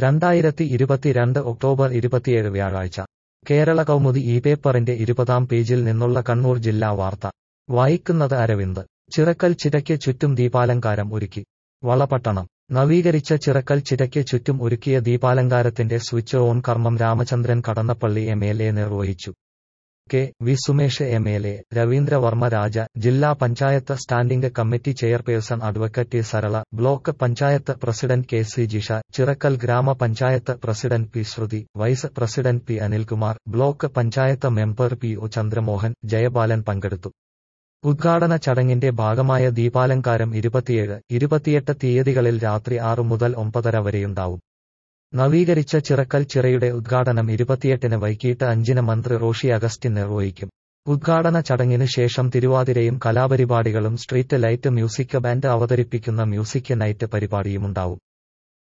രണ്ടായിരത്തി ഇരുപത്തിരണ്ട് ഒക്ടോബർ ഇരുപത്തിയേഴ് വ്യാഴാഴ്ച കേരള കൗമുദി ഈ പേപ്പറിന്റെ ഇരുപതാം പേജിൽ നിന്നുള്ള കണ്ണൂർ ജില്ലാ വാർത്ത വായിക്കുന്നത് അരവിന്ദ് ചിറക്കൽ ചിരയ്ക്ക് ചുറ്റും ദീപാലങ്കാരം ഒരുക്കി വളപട്ടണം നവീകരിച്ച ചിറക്കൽ ചിരയ്ക്ക് ചുറ്റും ഒരുക്കിയ ദീപാലങ്കാരത്തിന്റെ സ്വിച്ച് ഓൺ കർമ്മം Ramachandran Kadannappalli M L A നിർവഹിച്ചു K V Sumesh M L A Raveendravarma Raja ജില്ലാ panchayat standing committee chairperson advocate T Sarala block panchayat president K C Jisha Chirakkal ഗ്രാമപഞ്ചായത്ത് president P Sruthi vice president P Anilkumar block panchayat member P O Chandramohan Jayabalan പങ്കെടുത്തു ഉദ്ഘാടന ചടങ്ങിന്റെ ഭാഗമായ ദീപാലങ്കാരം ഇരുപത്തിയേഴ് ഇരുപത്തിയെട്ട് തീയതികളിൽ രാത്രി ആറു മുതൽ ഒമ്പതര വരെയുണ്ടാവും നവീകരിച്ച ചിറക്കൽ ചിറയുടെ ഉദ്ഘാടനം ഇരുപത്തിയെട്ടിന് വൈകിട്ട് അഞ്ചിന് മന്ത്രി റോഷി അഗസ്റ്റിൻ നിർവഹിക്കും ഉദ്ഘാടന ചടങ്ങിനു ശേഷം തിരുവാതിരയും കലാപരിപാടികളും സ്ട്രീറ്റ് ലൈറ്റ് മ്യൂസിക് ബാൻഡ് അവതരിപ്പിക്കുന്ന മ്യൂസിക് നൈറ്റ് പരിപാടിയുമുണ്ടാവും